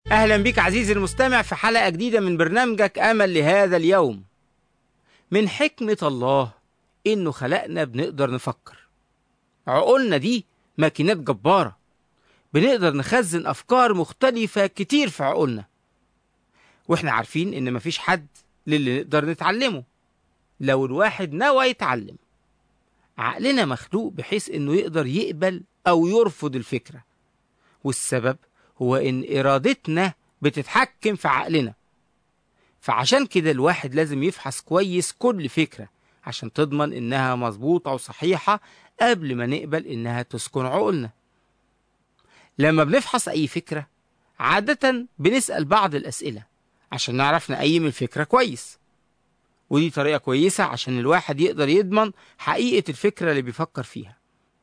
أهلا بك عزيزي المستمع في حلقة جديدة من برنامجك أمل لهذا اليوم من حكمة الله إنه خلقنا بنقدر نفكر عقولنا دي ماكينات جبارة بنقدر نخزن أفكار مختلفة كتير في عقولنا وإحنا عارفين إن مفيش حد للي نقدر نتعلمه لو الواحد نوى يتعلم عقلنا مخلوق بحيث إنه يقدر يقبل أو يرفض الفكرة والسبب هو إن إرادتنا بتتحكم في عقلنا فعشان كده الواحد لازم يفحص كويس كل فكرة عشان تضمن إنها مظبوطة وصحيحة قبل ما نقبل إنها تسكن عقولنا لما بنفحص أي فكرة عادة بنسأل بعض الأسئلة عشان نعرف نقيم الفكرة كويس ودي طريقة كويسة عشان الواحد يقدر يضمن حقيقة الفكرة اللي بيفكر فيها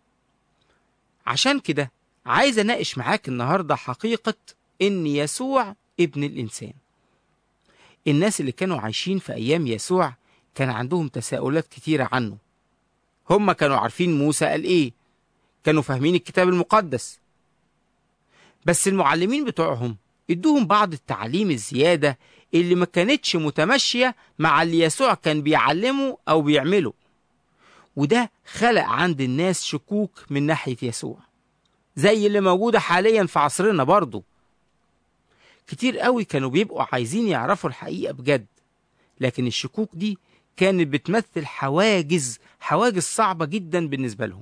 عشان كده عايز اناقش معاك النهارده حقيقة إن يسوع ابن الإنسان. الناس اللي كانوا عايشين في أيام يسوع كان عندهم تساؤلات كتيرة عنه. هم كانوا عارفين موسى قال إيه؟ كانوا فاهمين الكتاب المقدس. بس المعلمين بتوعهم ادوهم بعض التعليم الزيادة اللي ما كانتش متمشية مع اللي يسوع كان بيعلمه أو بيعمله. وده خلق عند الناس شكوك من ناحية يسوع. زي اللي موجودة حاليا في عصرنا برضه كتير قوي كانوا بيبقوا عايزين يعرفوا الحقيقة بجد لكن الشكوك دي كانت بتمثل حواجز حواجز صعبة جدا بالنسبة لهم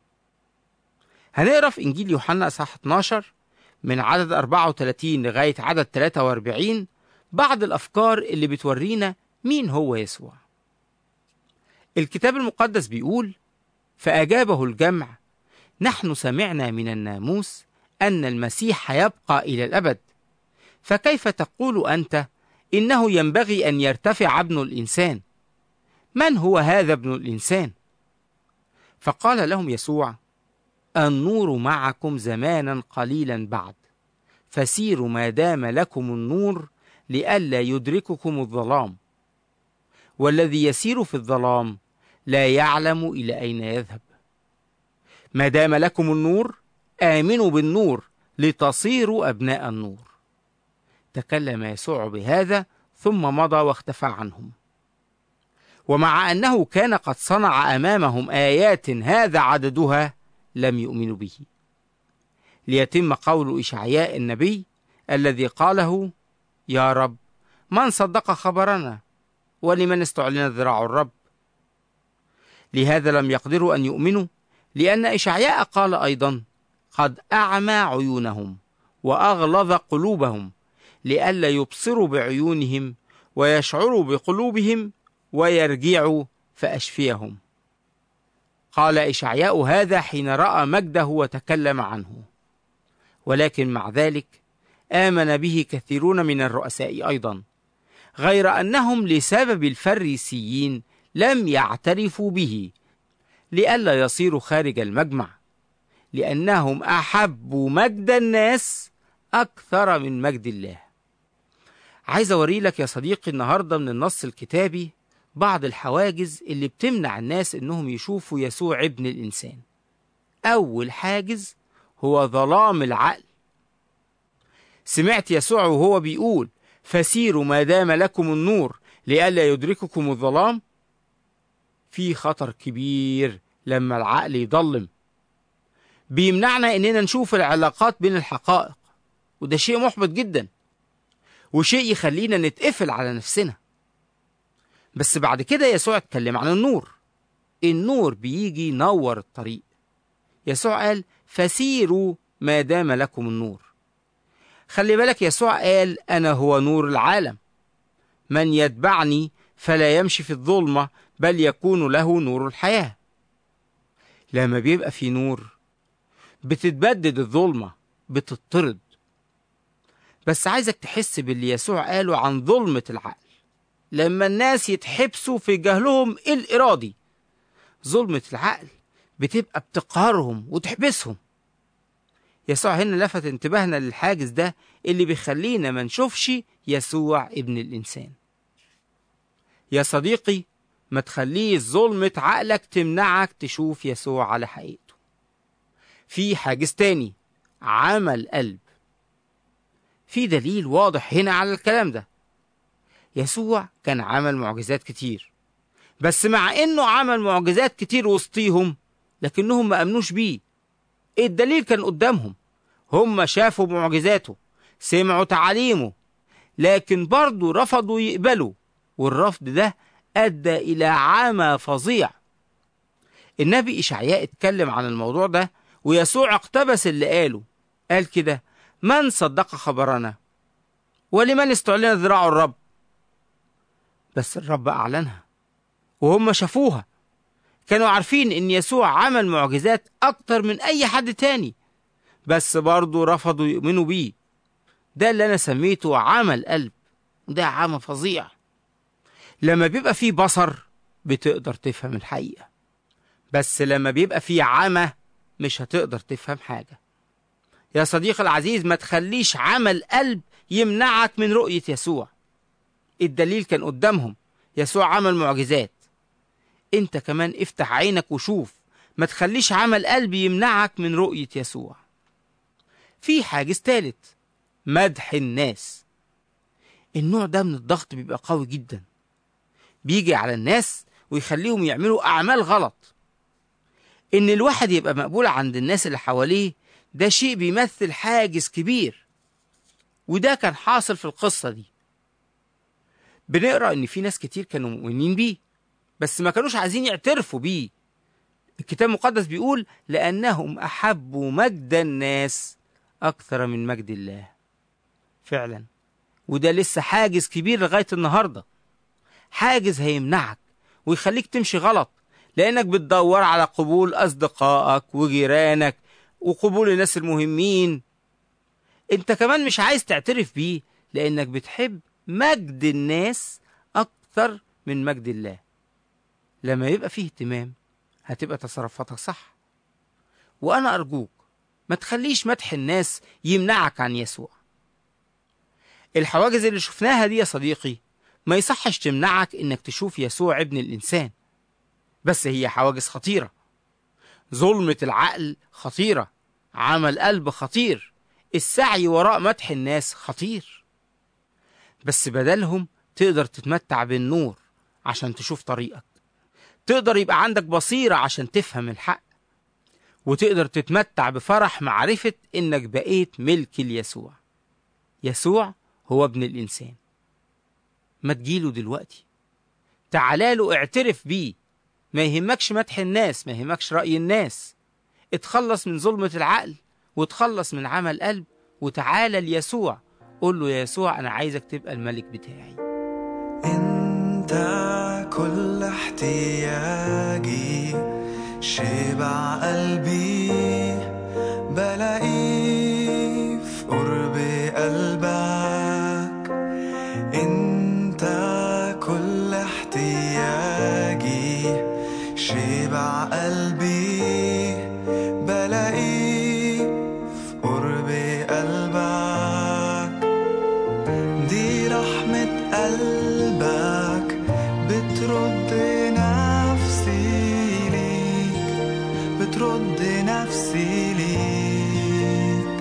هنقرا في إنجيل يوحنا إصحاح 12 من عدد 34 لغاية عدد 43 بعض الأفكار اللي بتورينا مين هو يسوع الكتاب المقدس بيقول فأجابه الجمع نحن سمعنا من الناموس أن المسيح يبقى إلى الأبد فكيف تقول أنت إنه ينبغي أن يرتفع ابن الإنسان من هو هذا ابن الإنسان فقال لهم يسوع النور معكم زمانا قليلا بعد فسيروا ما دام لكم النور لئلا يدرككم الظلام والذي يسير في الظلام لا يعلم إلى أين يذهب ما دام لكم النور آمنوا بالنور لتصيروا أبناء النور تكلم يسوع بهذا ثم مضى واختفى عنهم ومع أنه كان قد صنع أمامهم آيات هذا عددها لم يؤمنوا به ليتم قول إشعياء النبي الذي قاله يا رب من صدق خبرنا ولمن استعلن ذراع الرب لهذا لم يقدروا أن يؤمنوا لأن إشعياء قال أيضا قد أعمى عيونهم وأغلظ قلوبهم لئلا يبصروا بعيونهم ويشعروا بقلوبهم ويرجعوا فأشفيهم قال إشعياء هذا حين رأى مجده وتكلم عنه ولكن مع ذلك آمن به كثيرون من الرؤساء أيضا غير أنهم لسبب الفريسيين لم يعترفوا به لئلا يصيروا خارج المجمع لأنهم أحبوا مجد الناس أكثر من مجد الله عايز أوري لك يا صديقي النهاردة من النص الكتابي بعض الحواجز اللي بتمنع الناس إنهم يشوفوا يسوع ابن الإنسان أول حاجز هو ظلام العقل سمعت يسوع وهو بيقول فسيروا ما دام لكم النور لئلا يدرككم الظلام في خطر كبير لما العقل يضلم بيمنعنا اننا نشوف العلاقات بين الحقائق وده شيء محبط جدا وشيء يخلينا نتقفل على نفسنا بس بعد كده يسوع اتكلم عن النور النور بيجي ينور الطريق يسوع قال فسيروا ما دام لكم النور خلي بالك يسوع قال انا هو نور العالم من يتبعني فلا يمشي في الظلمه بل يكون له نور الحياه لما بيبقى في نور بتتبدد الظلمه بتطرد بس عايزك تحس باللي يسوع قاله عن ظلمه العقل لما الناس يتحبسوا في جهلهم الارادي ظلمه العقل بتبقى بتقهرهم وتحبسهم يسوع هنا لفت انتباهنا للحاجز ده اللي بيخلينا ما نشوفش يسوع ابن الإنسان يا صديقي ما تخليش ظلمة عقلك تمنعك تشوف يسوع على حقيقته في حاجز تاني عمل قلب في دليل واضح هنا على الكلام ده يسوع كان عمل معجزات كتير بس مع انه عمل معجزات كتير وسطيهم لكنهم ما امنوش بيه الدليل كان قدامهم هم شافوا معجزاته سمعوا تعاليمه لكن برضه رفضوا يقبلوا والرفض ده ادى الى عمى فظيع النبي اشعياء اتكلم عن الموضوع ده ويسوع اقتبس اللي قاله قال كده من صدق خبرنا ولمن استعلن ذراع الرب بس الرب اعلنها وهم شافوها كانوا عارفين ان يسوع عمل معجزات اكتر من اي حد تاني بس برضه رفضوا يؤمنوا بيه ده اللي انا سميته عمى قلب وده عمى فظيع لما بيبقى فيه بصر بتقدر تفهم الحقيقة بس لما بيبقى فيه عمى مش هتقدر تفهم حاجة يا صديقي العزيز ما تخليش عمى القلب يمنعك من رؤية يسوع الدليل كان قدامهم يسوع عمل معجزات انت كمان افتح عينك وشوف ما تخليش عمى القلب يمنعك من رؤية يسوع في حاجز تالت مدح الناس النوع ده من الضغط بيبقى قوي جدا بيجي على الناس ويخليهم يعملوا أعمال غلط إن الواحد يبقى مقبول عند الناس اللي حواليه ده شيء بيمثل حاجز كبير وده كان حاصل في القصة دي بنقرأ إن في ناس كتير كانوا مؤمنين بيه بس ما كانوش عايزين يعترفوا بيه الكتاب المقدس بيقول لأنهم أحبوا مجد الناس أكثر من مجد الله فعلا وده لسه حاجز كبير لغاية النهاردة حاجز هيمنعك ويخليك تمشي غلط لأنك بتدور على قبول أصدقائك وجيرانك وقبول الناس المهمين انت كمان مش عايز تعترف بيه لأنك بتحب مجد الناس أكثر من مجد الله لما يبقى فيه اهتمام هتبقى تصرفاتك صح وأنا أرجوك ما تخليش مدح الناس يمنعك عن يسوع الحواجز اللي شفناها دي يا صديقي ما يصحش تمنعك انك تشوف يسوع ابن الانسان بس هي حواجز خطيره ظلمه العقل خطيره عمل قلب خطير السعي وراء مدح الناس خطير بس بدلهم تقدر تتمتع بالنور عشان تشوف طريقك تقدر يبقى عندك بصيره عشان تفهم الحق وتقدر تتمتع بفرح معرفه انك بقيت ملك ليسوع يسوع هو ابن الانسان ما تجيله دلوقتي تعالى له اعترف بيه ما يهمكش مدح الناس ما يهمكش رأي الناس اتخلص من ظلمة العقل وتخلص من عمل قلب وتعالى ليسوع قول له يا يسوع أنا عايزك تبقى الملك بتاعي انت كل احتياجي شبع قلبي بلاقيه في قرب قلبك انت كل احتياجي شبع قلبي بلاقيه في قرب قلبك دي رحمة قلبك بترد نفسي ليك بترد نفسي ليك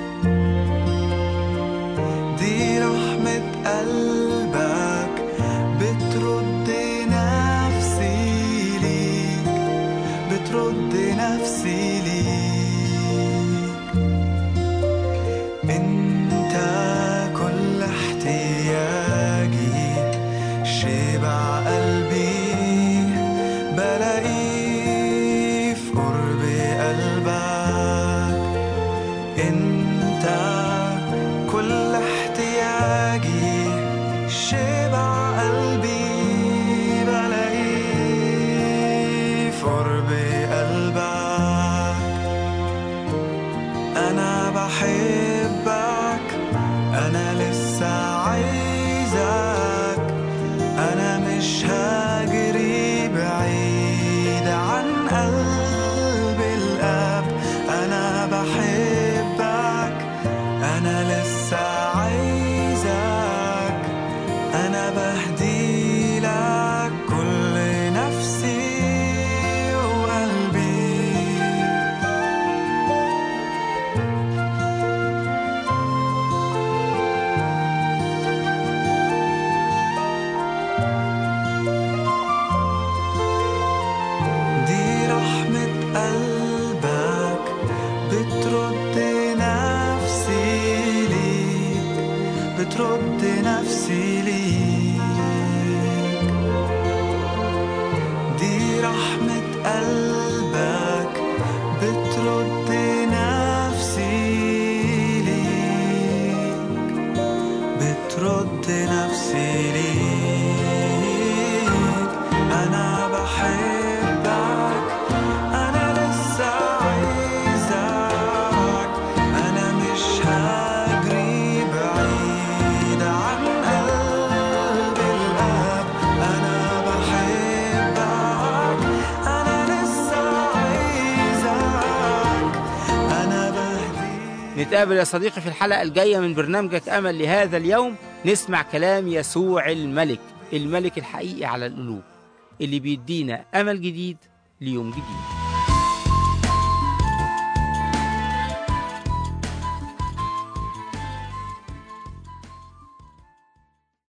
دي رحمة قلبك بترد نفسي ليك بترد نفسي ليك انت كل احتياجي شبع قلبي بلاقيه في قرب قلبك انت كل احتياجي شبع قلبي بلاقيه في قرب قلبك أنا بحبك أنا لسه عايزك أنا مش هجري بعيد عن قلب الأب أنا بحبك أنا لسه عايزك بترد نفسي ليك دي رحمة قلبك بترد نفسي ليك بترد نفسي ليك أنا بحبك أنا لسه عايزك أنا مش هجري بعيد عن قلب الأب أنا بحبك أنا لسه عايزك أنا بهديك نتقابل يا صديقي في الحلقة الجاية من برنامجك أمل لهذا اليوم نسمع كلام يسوع الملك الملك الحقيقي على القلوب اللي بيدينا أمل جديد ليوم جديد